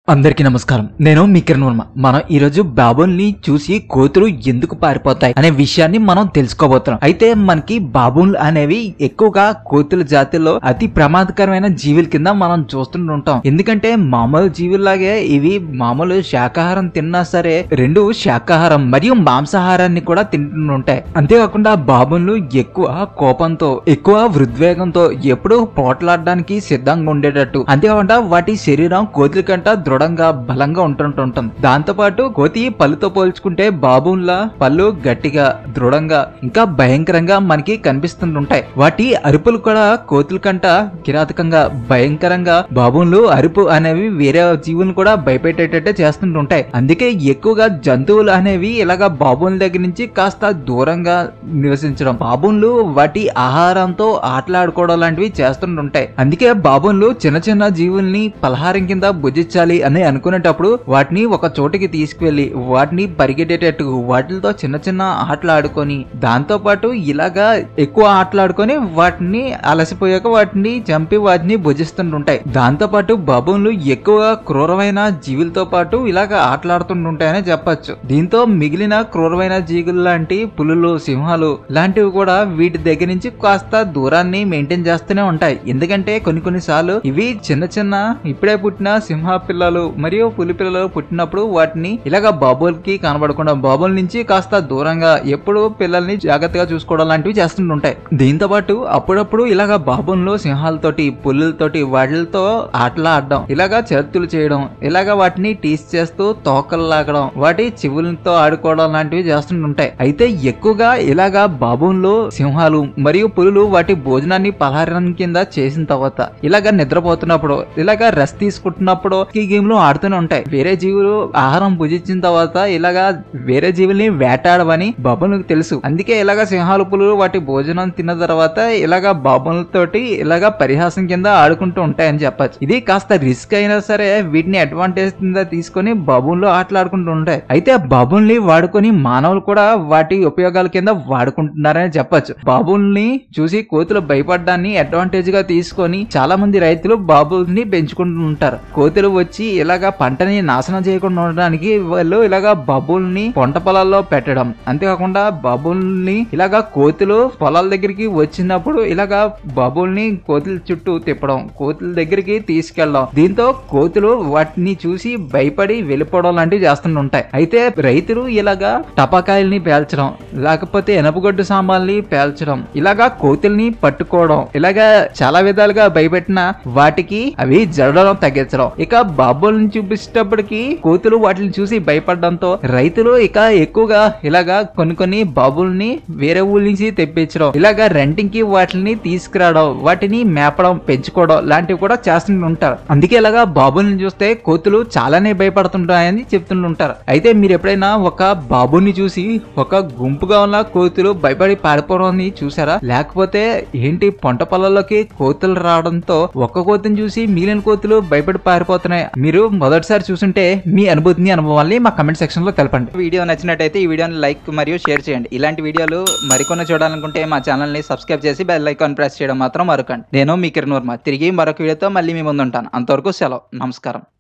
అందరికీ నమస్కారం నేను మీ కిరణ్ వర్మ మనం ఈ రోజు బాబుల్ని చూసి కోతులు ఎందుకు పారిపోతాయి అనే విషయాన్ని మనం తెలుసుకోబోతున్నాం అయితే మనకి బాబులు అనేవి ఎక్కువగా కోతుల జాతిలో అతి ప్రమాదకరమైన జీవుల కింద మనం చూస్తుంటాం ఎందుకంటే మామూలు జీవుల్లాగే ఇవి మామూలు శాకాహారం తిన్నా సరే రెండు శాకాహారం మరియు మాంసాహారాన్ని కూడా తింటుంటాయి అంతేకాకుండా బాబులు ఎక్కువ కోపంతో ఎక్కువ వృద్వేగంతో ఎప్పుడూ పోట్లాడడానికి సిద్ధంగా ఉండేటట్టు అంతేకాకుండా వాటి శరీరం కోతుల కంట దృఢంగా బలంగా ఉంటుంటుంటుంది దాంతో పాటు కోతి పళ్ళుతో పోల్చుకుంటే బాబుల్లా పళ్ళు గట్టిగా దృఢంగా ఇంకా భయంకరంగా మనకి కనిపిస్తుంటాయి వాటి అరుపులు కూడా కోతుల కంట కిరాతకంగా భయంకరంగా బాబులు అరుపు అనేవి వేరే జీవులను కూడా భయపెట్టేటట్టే చేస్తుంటుంటాయి అందుకే ఎక్కువగా జంతువులు అనేవి ఇలాగా బాబుల దగ్గర నుంచి కాస్త దూరంగా నివసించడం బాబులు వాటి ఆహారంతో ఆటలాడుకోవడం లాంటివి చేస్తుంటుంటాయి అందుకే బాబులు చిన్న చిన్న జీవుల్ని పలహారం కింద భుజించాలి అని అనుకునేటప్పుడు వాటిని ఒక చోటికి తీసుకువెళ్లి వాటిని పరిగెట్టేటట్టు వాటితో చిన్న చిన్న ఆటలు ఆడుకొని దాంతో పాటు ఇలాగా ఎక్కువ ఆటలు ఆడుకొని వాటిని అలసిపోయాక వాటిని చంపి వాటిని భుజిస్తుంటుంటాయి దాంతో పాటు బాబులు ఎక్కువగా క్రూరమైన జీవులతో పాటు ఇలాగ ఆటలాడుతుంటుంటాయని చెప్పొచ్చు దీంతో మిగిలిన క్రూరమైన జీవులు లాంటి పులులు సింహాలు లాంటివి కూడా వీటి దగ్గర నుంచి కాస్త దూరాన్ని మెయింటైన్ చేస్తూనే ఉంటాయి ఎందుకంటే కొన్ని కొన్ని సార్లు ఇవి చిన్న చిన్న ఇప్పుడే పుట్టిన సింహ పిల్లలు మరియు పులి పిల్లలు పుట్టినప్పుడు వాటిని ఇలాగ బాబులకి కనబడకుండా బాబుల నుంచి కాస్త దూరంగా ఎప్పుడు పిల్లల్ని జాగ్రత్తగా చూసుకోవడం లాంటివి చేస్తుంటుంటాయి దీంతో పాటు అప్పుడప్పుడు ఇలాగ బాబుల్లో సింహాలతోటి పులులతోటి వాటితో ఆటలు ఆడడం ఇలాగా చేతులు చేయడం ఇలాగ వాటిని టీస్ చేస్తూ తోకలు లాగడం వాటి చెవులతో ఆడుకోవడం లాంటివి చేస్తుంటుంటాయి అయితే ఎక్కువగా ఇలాగా బాబుల్లో సింహాలు మరియు పులులు వాటి భోజనాన్ని పలహారం కింద చేసిన తర్వాత ఇలాగ నిద్రపోతున్నప్పుడు ఇలాగ రెస్ట్ తీసుకుంటున్నప్పుడు ఈ గేమ్ లో ఆడుతూనే ఉంటాయి వేరే జీవులు ఆహారం భుజించిన తర్వాత ఇలాగా వేరే జీవుల్ని వేటాడవని బాబులకు తెలుసు అందుకే ఇలాగ సింహాలు పులులు వాటి భోజనం తిన్న తర్వాత ఇలాగ బాబులతోటి ఇలాగ పరిహాసం కింద ఆడుకుంటూ ఉంటాయని చెప్పచ్చు ఇది కాస్త రిస్క్ అయినా సరే వీటిని అడ్వాంటేజ్ కింద తీసుకొని బాబుల్లో ఆటలాడుకుంటూ ఉంటాయి అయితే బాబుల్ని వాడుకొని మానవులు కూడా వాటి ఉపయోగాల కింద వాడుకుంటున్నారని చెప్పొచ్చు బాబుల్ని చూసి కోతులు భయపడ్డాన్ని అడ్వాంటేజ్ గా తీసుకొని చాలా మంది రైతులు బాబుల్ని పెంచుకుంటూ ఉంటారు కోతులు వచ్చి ఇలాగా పంటని నాశనం చేయకుండా ఉండడానికి వాళ్ళు ఇలాగా బాబుల్ని పంట పొలాల్లో పెట్టడం అంతేకాకుండా బాబుల్ని ఇలాగా కోతులు పొలాల దగ్గరికి వచ్చినప్పుడు ఇలాగా బాబుల్ని కోతుల చుట్టూ తిప్పడం కోతుల దగ్గరికి తీసుకెళ్ళడం దీంతో కోతులు వాటిని చూసి భయపడి వెళ్ళిపోవడం లాంటివి చేస్తుంటాయి అయితే రైతులు ఇలాగా టపాకాయల్ని పేల్చడం లేకపోతే ఎనపగొడ్డు సామాన్లు పేల్చడం ఇలాగా కోతుల్ని పట్టుకోవడం ఇలాగా చాలా విధాలుగా భయపెట్టిన వాటికి అవి జరగడం తగ్గించడం ఇక బాబుల్ని చూపించేటప్పటికి కోతులు వాటిని చూసి భయపడడంతో రైతులు ఇక ఎక్కువగా ఇలాగా కొన్ని కొన్ని బాబుల్ని వేరే ఊళ్ళ నుంచి తెప్పించడం ఇలాగా రెంటింగ్ కి వాటిని తీసుకురావడం వాటిని మేపడం పెంచుకోవడం లాంటివి కూడా చేస్తుంటారు అందుకే ఇలాగా బాబుల్ని చూస్తే కోతులు చాలానే భయపడుతుంటాయని చెప్తుంటారు అయితే మీరు ఎప్పుడైనా ఒక బాబుని చూసి ఒక గుంపుగా ఉన్న కోతులు భయపడి పారిపోవడం చూసారా లేకపోతే ఏంటి పంట పొలాల్లోకి కోతులు రావడంతో ఒక్క కోతిని చూసి మిగిలిన కోతులు భయపడి పారిపోతున్నాయి మీరు మొదటిసారి చూసుంటే మీ అనుభూతిని అనుభవాల్ని మా కమెంట్ సెక్షన్ లో తెలపండి వీడియో నచ్చినట్టయితే ఈ వీడియోని లైక్ మరియు షేర్ చేయండి ఇలాంటి వీడియోలు మరికొన్ని చూడాలనుకుంటే మా ఛానల్ని సబ్స్క్రైబ్ చేసి బెల్ ఐకాన్ ప్రెస్ చేయడం మాత్రం మరొకండి నేను మీ కిరణ్ వర్మ తిరిగి మరొక వీడియోతో మళ్ళీ మీ ముందు ఉంటాను అంతవరకు సెలవు నమస్కారం